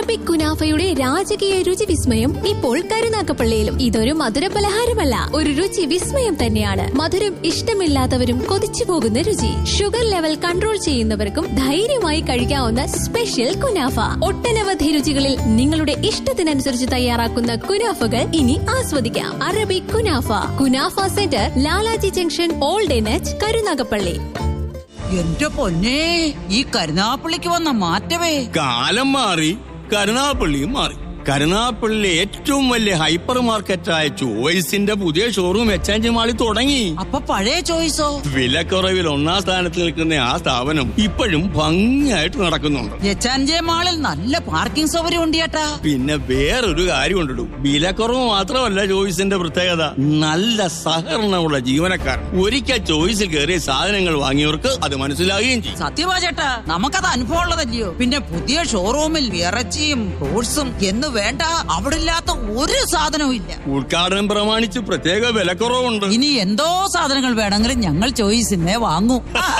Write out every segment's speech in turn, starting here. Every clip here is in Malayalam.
അറബിക് കുനാഫയുടെ രാജകീയ രുചി വിസ്മയം ഇപ്പോൾ കരുനാക്കപ്പള്ളിയിലും ഇതൊരു മധുര പലഹാരമല്ല ഒരു രുചി വിസ്മയം തന്നെയാണ് മധുരം ഇഷ്ടമില്ലാത്തവരും കൊതിച്ചു പോകുന്ന രുചി ഷുഗർ ലെവൽ കൺട്രോൾ ചെയ്യുന്നവർക്കും ധൈര്യമായി കഴിക്കാവുന്ന സ്പെഷ്യൽ കുനാഫ ഒട്ടനവധി രുചികളിൽ നിങ്ങളുടെ ഇഷ്ടത്തിനനുസരിച്ച് തയ്യാറാക്കുന്ന കുനാഫകൾ ഇനി ആസ്വദിക്കാം Arabic kunafa kunafa centre Lalaji junction old എനച്ച് കരുനാഗപ്പള്ളി എന്റെ പൊന്നെ ഈ കരുനാപ്പള്ളിക്ക് വന്ന മാറ്റമേ കാലം മാറി കരുനാപ്പള്ളിയും മാറി കരുനാപ്പള്ളിയിലെ ഏറ്റവും വലിയ ഹൈപ്പർ മാർക്കറ്റായ ചോയ്സിന്റെ പുതിയ ഷോറൂം എക്സ്ചേഞ്ച് മാളിൽ തുടങ്ങി അപ്പൊ പഴയ ചോയ്സോ വിലക്കുറവിൽ ഒന്നാം സ്ഥാനത്ത് നിൽക്കുന്ന ആ സ്ഥാപനം ഇപ്പോഴും ഭംഗിയായിട്ട് നടക്കുന്നുണ്ട് എച്ചാൻജെ മാളിൽ നല്ല പാർക്കിംഗ് സൗകര്യം ഉണ്ട് ചേട്ടാ പിന്നെ വേറൊരു കാര്യം ഉണ്ടിടും വിലക്കുറവ് മാത്രമല്ല ചോയ്സിന്റെ പ്രത്യേകത നല്ല സഹകരണമുള്ള ജീവനക്കാർ ഒരിക്കൽ ചോയ്സിൽ കയറിയ സാധനങ്ങൾ വാങ്ങിയവർക്ക് അത് മനസ്സിലാകുകയും ചെയ്യും സത്യമാ ചേട്ടാ നമുക്കത് അനുഭവം ഉള്ളതല്ലയോ പിന്നെ പുതിയ ഷോറൂമിൽ ഇറച്ചിയും ഫ്രൂട്ട്സും എന്ന് വേണ്ട അവിടെ ഇല്ലാത്ത ഒരു സാധനവും ഇല്ല ഉദ്ഘാടനം പ്രമാണിച്ച് പ്രത്യേക വിലക്കുറവുണ്ട് ഇനി എന്തോ സാധനങ്ങൾ വേണമെങ്കിലും ഞങ്ങൾ ചോയ്സിനെ വാങ്ങൂ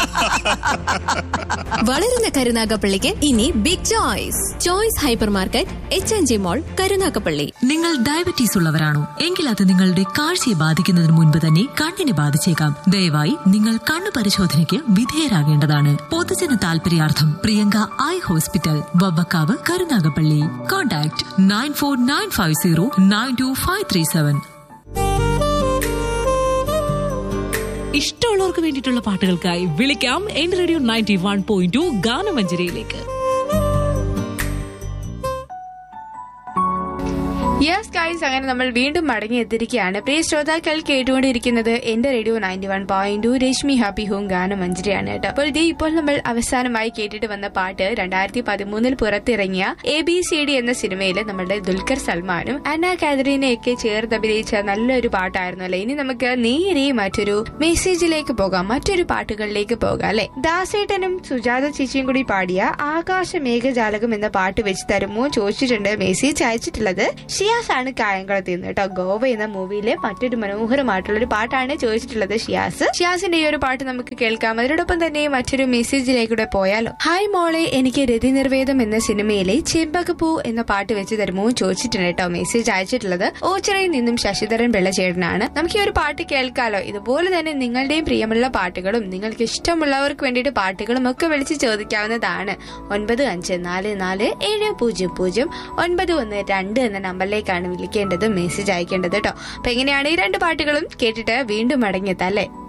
വളരുന്ന കരുനാഗപ്പള്ളിക്ക് ഇനി big choice choice hyper market H N G mall Karunagappally നിങ്ങൾ ഡയബറ്റീസ് ഉള്ളവരാണോ എങ്കിൽ അത് നിങ്ങളുടെ കാഴ്ചയെ ബാധിക്കുന്നതിന് മുൻപ് തന്നെ കണ്ണിനെ ബാധിച്ചേക്കാം ദയവായി നിങ്ങൾ കണ്ണു പരിശോധനയ്ക്ക് വിധേയരാകേണ്ടതാണ് പൊതുജന താൽപര്യാർത്ഥം Priyanka eye hospital Vavvakkavu Karunagappally contact nine four nine five zero nine two five three seven ഇഷ്ടമുള്ളവർക്ക് വേണ്ടിയിട്ടുള്ള പാട്ടുകൾക്കായി വിളിക്കാം എന്റെ radio ninety one point two ഗാനമഞ്ജരിയിലേക്ക് യെസ് ഗൈസ് അങ്ങനെ നമ്മൾ വീണ്ടും മടങ്ങി എത്തിയിരിക്കുകയാണ് പ്രിയ ശ്രോതാക്കൾ കേട്ടുകൊണ്ടിരിക്കുന്നത് എന്റെ radio ninety one point two Rashmi happy home ഗാനം മഞ്ജരിയാണ് കേട്ടോ അപ്പോൾ ഇതേ ഇപ്പോൾ നമ്മൾ അവസാനമായി കേട്ടിട്ട് വന്ന പാട്ട് രണ്ടായിരത്തി പതിമൂന്നിൽ പുറത്തിറങ്ങിയ എ ബി സി ഡി എന്ന സിനിമയിൽ നമ്മുടെ ദുൽഖർ സൽമാനും അന്ന കാതറിനെയൊക്കെ ചേർത്ത് അഭിനയിച്ച നല്ലൊരു പാട്ടായിരുന്നു അല്ലെ ഇനി നമുക്ക് നേരെ മറ്റൊരു മെസ്സേജിലേക്ക് പോകാം മറ്റൊരു പാട്ടുകളിലേക്ക് പോകാം അല്ലെ ദാസേട്ടനും സുജാത ചേച്ചിയും കൂടി പാടിയ ആകാശ മേഘജാലകം എന്ന പാട്ട് വെച്ച് തരുമോ ചോദിച്ചിട്ടുണ്ട് മെസ്സേജ് അയച്ചിട്ടുള്ളത് ഷിയാസ് ആണ് കായംകുളത്ത് നിന്ന് കേട്ടോ ഗോവ എന്ന മൂവിയിലെ മറ്റൊരു മനോഹരമായിട്ടുള്ള ഒരു പാട്ടാണ് ചോദിച്ചിട്ടുള്ളത് ഷിയാസ് ഷിയാസിന്റെ ഈ ഒരു പാട്ട് നമുക്ക് കേൾക്കാം അതിനോടൊപ്പം തന്നെ മറ്റൊരു മെസ്സേജിലേക്കൂടെ പോയാലോ ഹായ് മോളെ എനിക്ക് രതി നിർവേദം എന്ന സിനിമയിലെ ചെമ്പകപ്പൂ എന്ന പാട്ട് വെച്ച് തരുമോ ചോദിച്ചിട്ടുണ്ട് കേട്ടോ മെസ്സേജ് അയച്ചിട്ടുള്ളത് ഓച്ചിറയിൽ നിന്നും ശശിധരൻ പിള്ളച്ചേട്ടനാണ് നമുക്ക് ഈ ഒരു പാട്ട് കേൾക്കാലോ ഇതുപോലെ തന്നെ നിങ്ങളുടെയും പ്രിയമുള്ള പാട്ടുകളും നിങ്ങൾക്ക് ഇഷ്ടമുള്ളവർക്ക് വേണ്ടിയിട്ട് പാട്ടുകളും ഒക്കെ വിളിച്ച് ചോദിക്കാവുന്നതാണ് ഒൻപത് അഞ്ച് നാല് നാല് ഏഴ് പൂജ്യം പൂജ്യം ഒൻപത് ഒന്ന് രണ്ട് എന്ന നമ്പറിലേക്കാണ് വിളിക്കേണ്ടത് മെസ്സേജ് അയക്കേണ്ടത് കേട്ടോ അപ്പൊ എങ്ങനെയാണ് ഈ രണ്ട് പാട്ടുകളും കേട്ടിട്ട് വീണ്ടും മടങ്ങിയെത്താം അല്ലേ